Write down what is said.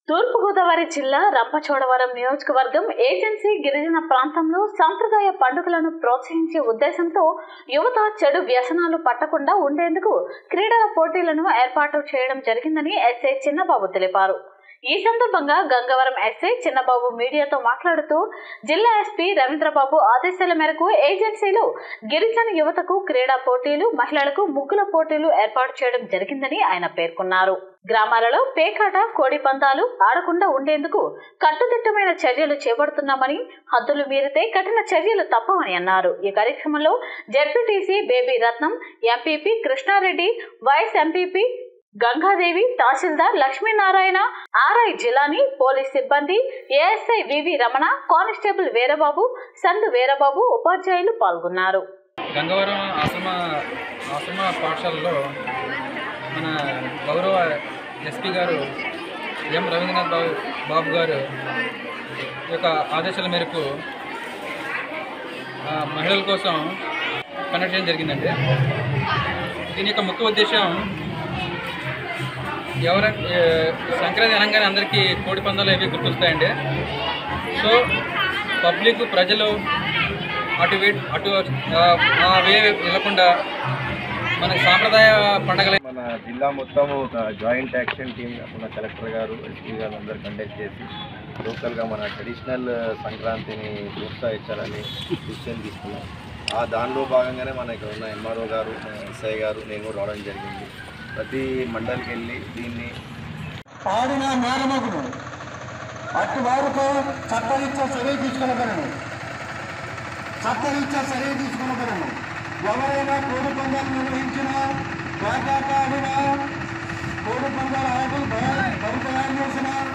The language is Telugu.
తూర్పుగోదావరి జిల్లా రంపచోడవరం నియోజకవర్గం ఏజెన్సీ గిరిజన ప్రాంతంలో సాంప్రదాయ పండుగలను ప్రోత్సహించే ఉద్దేశంతో యువత చెడు వ్యసనాలు పట్టకుండా ఉండేందుకు క్రీడల పోటీలను ఏర్పాటు చేయడం జరిగిందని ఎస్ఐ చిన్నబాబు తెలిపారు ఈ సందర్భంగా గంగవరం ఎస్ఐ చిన్నబాబు మీడియాతో మాట్లాడుతూ జిల్లా ఎస్పీ రవీంద్రబాబు ఆదేశాల మేరకు ఏజెన్సీలో గిరిజన యువతకు క్రీడా పోటీలు మహిళలకు ముగ్గుల పోటీలు ఏర్పాటు చేయడం జరిగిందని ఆయన పేర్కొన్నారు గ్రామాలలో పేకాట కోడి పందాలు ఆడకుండా ఉండేందుకు కట్టుదిట్టమైన చర్యలు చేపడుతున్నామని హద్దులు మీరితే కఠిన చర్యలు తప్పవని అన్నారు ఈ కార్యక్రమంలో ZPTC Baby Ratnam MPP Krishna Reddy vice MPP Gangadevi tahsildar Lakshminarayana RI Jilani police సిబ్బంది ASI VV Ramana constable Veerababu సందు వీరబాబు ఉపాధ్యాయులు పాల్గొన్నారు గంగవరం ఆశ్రమ ఆశ్రమ పాఠశాలలో మన గౌరవ ఎస్పీ గారు ఎం రవీంద్రనాథ్ బాబు బాబు గారు యొక్క ఆదేశాల మేరకు ఆ, మహిళల కోసం కండక్ట్ చేయడం జరిగిందండి దీని యొక్క ముఖ్య ఉద్దేశం ఎవర ఏ, సంక్రాంతి అనగానే అందరికీ కోడి పందాలు అవి గుర్తొస్తాయండి సో పబ్లిక్ ప్రజలు అటు వే- అటు ఆ, ఆ వే వెళ్ళకుండా మన సాంప్రదాయ పండగల మన జిల్లా మొత్తం ఒక జాయింట్ యాక్షన్ టీమ్ మన కలెక్టర్ గారు ఎస్పీ గారు అందరు కండక్ట్ చేసి లోకల్గా మన ట్రెడిషనల్ సంక్రాంతిని ప్రోత్సహించాలని డిసిషన్ తీసుకున్నాం ఆ దానిలో భాగంగానే మన ఇక్కడ ఉన్న ఎంఆర్ఓ గారు మన ఎస్ఐ గారు నేను కూడా రావడం జరిగింది ప్రతి మండలికి వెళ్ళి దీన్ని ఆడిన నేరమగును అట్టి వారితో చట్టరీత్యా చర్య తీసుకునగలను చట్టరీత్యా చర్య తీసుకునగలను ఎవరైనా కోడి పందాలు నిర్వహించిన పేకాట ఆడిన కోడి పందాల ఆటలు బయ- బరి తయారు చేసిన